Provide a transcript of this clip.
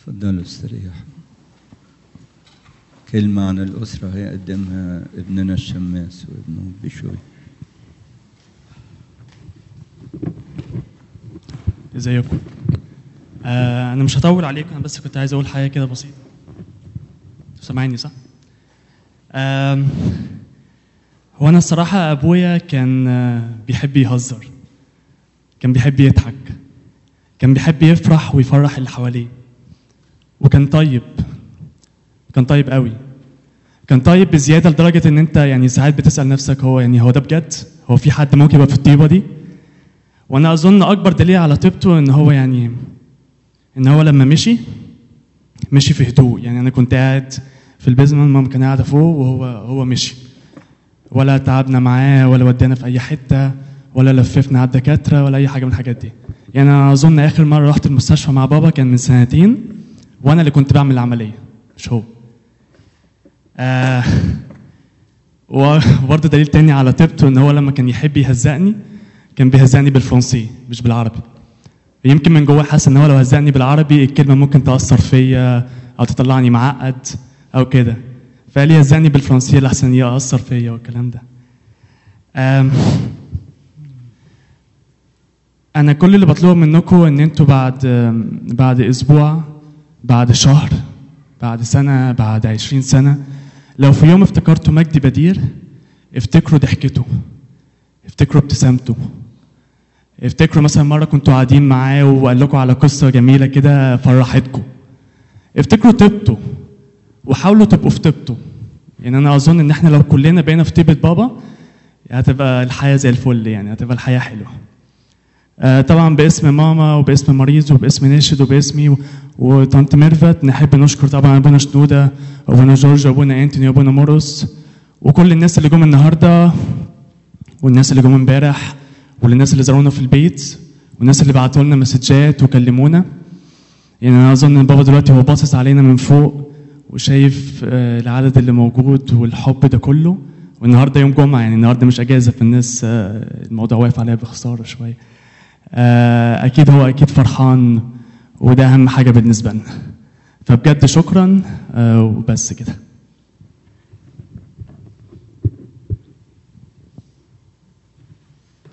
تفضلوا استريحوا كلمة عن الأسرة هيقدمها ابننا الشماس وابنه بشوي ازيكم آه انا مش هطول عليكم انا بس كنت عايز اقول حاجه كده بسيطه سامعيني صح آم، هو انا الصراحه ابويا كان آه، بيحب يهزر كان بيحب يضحك كان بيحب يفرح ويفرح اللي حواليه وكان طيب كان طيب قوي كان طيب بزياده لدرجه ان انت يعني ساعات بتسال نفسك هو يعني هو ده بجد هو في حد ممكن يبقى في الطيبه دي وانا اظن اكبر دليل على طيبته ان هو يعني ان هو لما مشي مشي في هدوء يعني انا كنت قاعد في البيزمنت ماما كان قاعده فوق وهو هو مشي ولا تعبنا معاه ولا ودانا في اي حته ولا لففنا على الدكاتره ولا اي حاجه من الحاجات دي يعني انا اظن اخر مره رحت المستشفى مع بابا كان من سنتين وانا اللي كنت بعمل العمليه مش هو آه وبرضه دليل تاني على طيبته ان هو لما كان يحب يهزقني كان بيهزقني بالفرنسي مش بالعربي يمكن من جواه حاسس ان هو لو هزقني بالعربي الكلمه ممكن تاثر فيا او تطلعني معقد او كده فقال لي هزقني بالفرنسيه لحسن ياثر فيا والكلام ده آم، انا كل اللي بطلبه منكم ان انتوا بعد آم، بعد اسبوع بعد شهر بعد سنه بعد عشرين سنه لو في يوم افتكرتوا مجدي بدير افتكروا ضحكته افتكروا ابتسامته افتكروا مثلا مره كنتوا قاعدين معاه وقال لكم على قصه جميله كده فرحتكم افتكروا طيبته وحاولوا تبقوا في طيبته يعني انا اظن ان احنا لو كلنا بقينا في طيبه بابا هتبقى الحياه زي الفل يعني هتبقى الحياه حلوه آه، طبعا باسم ماما وباسم مريض وباسم ناشد وباسمي و- وطنط ميرفت نحب نشكر طبعا ابونا شنوده وابونا جورج وابونا انتوني وابونا مورس وكل الناس اللي جم النهارده والناس اللي جم امبارح والناس اللي زارونا في البيت والناس اللي بعتوا لنا مسجات وكلمونا يعني انا اظن ان بابا دلوقتي هو باصص علينا من فوق وشايف آه، العدد اللي موجود والحب ده كله والنهارده يوم جمعه يعني النهارده مش اجازه فالناس آه، الموضوع واقف عليها بخساره شويه آه، اكيد هو اكيد فرحان وده اهم حاجه بالنسبه لنا فبجد شكرا آه، وبس كده